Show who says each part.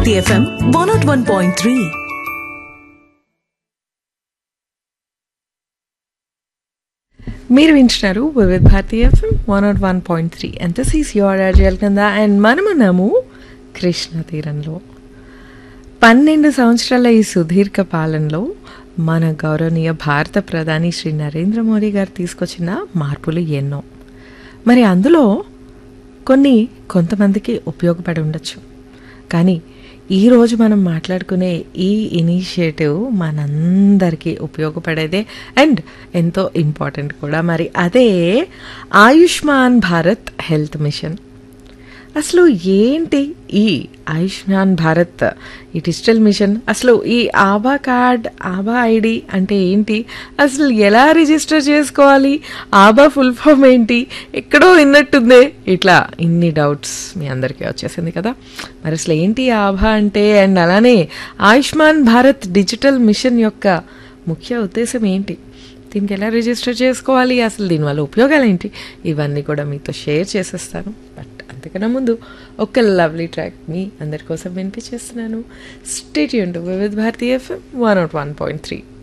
Speaker 1: Bharati FM one naught one point three
Speaker 2: మీరు వింటున్నారు Vividh Bharati FM one naught one point three ఎంత సీస్ యువర్ అర్జల్ కింద అండ్ మనమున్నాము కృష్ణ తీరంలో పన్నెండు సంవత్సరాల ఈ సుదీర్ఘ పాలనలో మన గౌరవనీయ భారత ప్రధాని శ్రీ నరేంద్ర మోడీ గారు తీసుకొచ్చిన మార్పులు ఎన్నో మరి అందులో కొన్ని కొంతమందికి ఉపయోగపడి ఉండొచ్చు కానీ ఈరోజు మనం మాట్లాడుకునే ఈ ఇనిషియేటివ్ మనందరికీ ఉపయోగపడేదే అండ్ ఎంతో ఇంపార్టెంట్ కూడా మరి అదే ఆయుష్మాన్ భారత్ హెల్త్ మిషన్ అసలు ఏంటి ఈ ఆయుష్మాన్ భారత్ ఈ డిజిటల్ మిషన్ అసలు ఈ ఆభా కార్డ్ ఆభా ఐడి అంటే ఏంటి అసలు ఎలా రిజిస్టర్ చేసుకోవాలి ఆభా ఫుల్ ఫామ్ ఏంటి ఎక్కడో విన్నట్టుందే ఇట్లా ఇన్ని డౌట్స్ మీ అందరికీ వచ్చేసింది కదా మరి అసలు ఏంటి ఆభా అంటే అండ్ అలానే ఆయుష్మాన్ భారత్ డిజిటల్ మిషన్ యొక్క ముఖ్య ఉద్దేశం ఏంటి దీనికి ఎలా రిజిస్టర్ చేసుకోవాలి అసలు దీనివల్ల ఉపయోగాలు ఏంటి ఇవన్నీ కూడా మీతో షేర్ చేసేస్తాను బట్ అంతకన్నా ముందు ఒక లవ్లీ ట్రాక్ మీ అందరి కోసం వినిపించేస్తున్నాను స్టేట్ యూన్ Vividh Bharati FM one naught one point three